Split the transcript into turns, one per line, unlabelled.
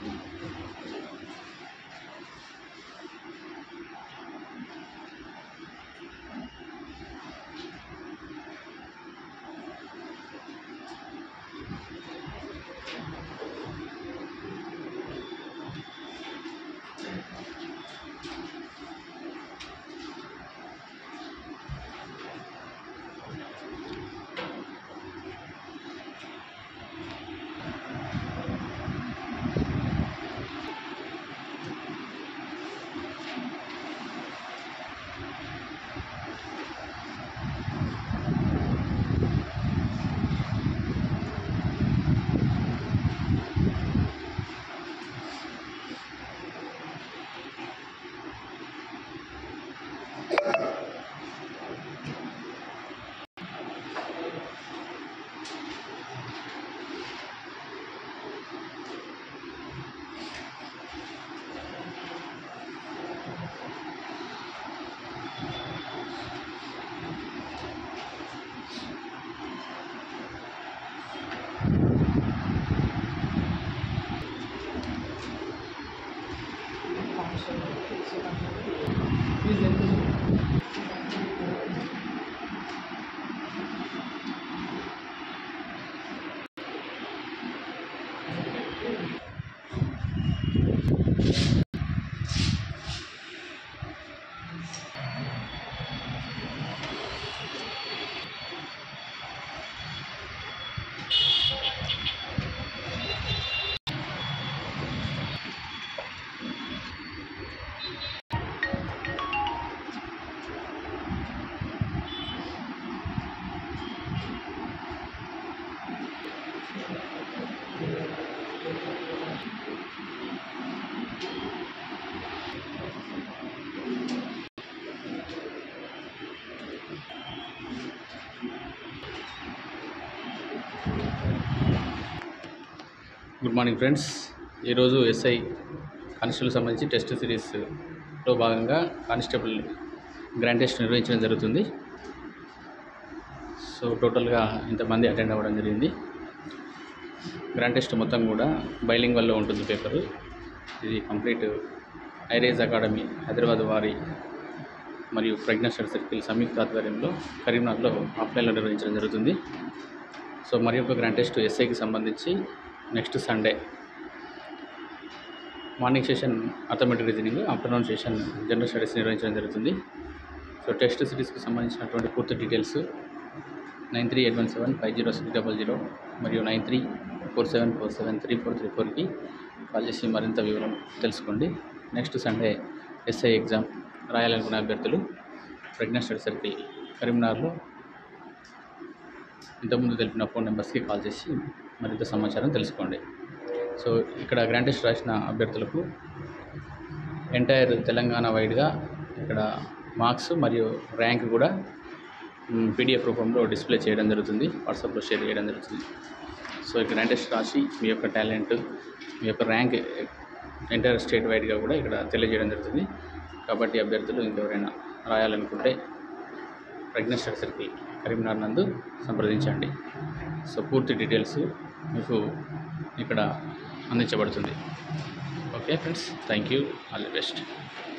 good morning friends ఈరోజు SI constable సంబంధించి test సిరీస్లో భాగంగా కానిస్టేబుల్ గ్రాండ్ టెస్ట్ నిర్వహించడం జరుగుతుంది సో టోటల్గా ఇంతమంది అటెండ్ అవ్వడం జరిగింది గ్రాండ్ టెస్ట్ మొత్తం కూడా బైలింగ్ వల్ల ఉంటుంది పేపరు ఇది కంప్లీట్ ఐరేజ్ అకాడమీ హైదరాబాద్ వారి మరియు ప్రజ్ఞా స్టడీ సర్కిల్ సంయుక్త ఆధ్వర్యంలో కరీంనగర్లో ఆఫ్లైన్లో నిర్వహించడం జరుగుతుంది సో మరి ఒక గ్రాండ్ టెస్ట్ ఎస్ఐకి సంబంధించి next Sunday morning session arithmetic reasoning afternoon session general studies నిర్వహించడం జరుగుతుంది సో టెస్ట్ సిరీస్కి సంబంధించినటువంటి పూర్తి details nine three eight one seven five zero six double zero మరియు nine three four seven four seven three four three ఫోర్కి call చేసి మరింత వివరం తెలుసుకోండి నెక్స్ట్ సండే ఎస్ఐ ఎగ్జామ్ రాయాలనుకునే అభ్యర్థులు ప్రజ్ఞా స్టడీ సర్కిల్ కరీంనగర్లో ఇంతకుముందు తెలిపిన ఫోన్ నెంబర్స్కి కాల్ చేసి మరింత సమాచారం తెలుసుకోండి సో ఇక్కడ గ్రాండ్ టెస్ట్ రాసిన అభ్యర్థులకు ఎంటైర్ తెలంగాణ వైడ్గా ఇక్కడ మార్క్స్ మరియు ర్యాంక్ కూడా పీడిఎఫ్ రూపంలో డిస్ప్లే చేయడం జరుగుతుంది వాట్సాప్లో షేర్ చేయడం జరుగుతుంది సో ఈ గ్రాండ్ టెస్ట్ రాసి మీ యొక్క టాలెంట్ మీ యొక్క ర్యాంక్ ఎంటైర్ స్టేట్ వైడ్గా కూడా ఇక్కడ తెలియజేయడం జరుగుతుంది కాబట్టి అభ్యర్థులు ఇంకెవరైనా రాయాలనుకుంటే ప్రజ్ఞా స్టడీ సర్కిల్ కరీంనగర్ నందు సంప్రదించండి సో పూర్తి డీటెయిల్స్ మీకు ఇక్కడ అందించబడుతుంది okay friends thank you all the best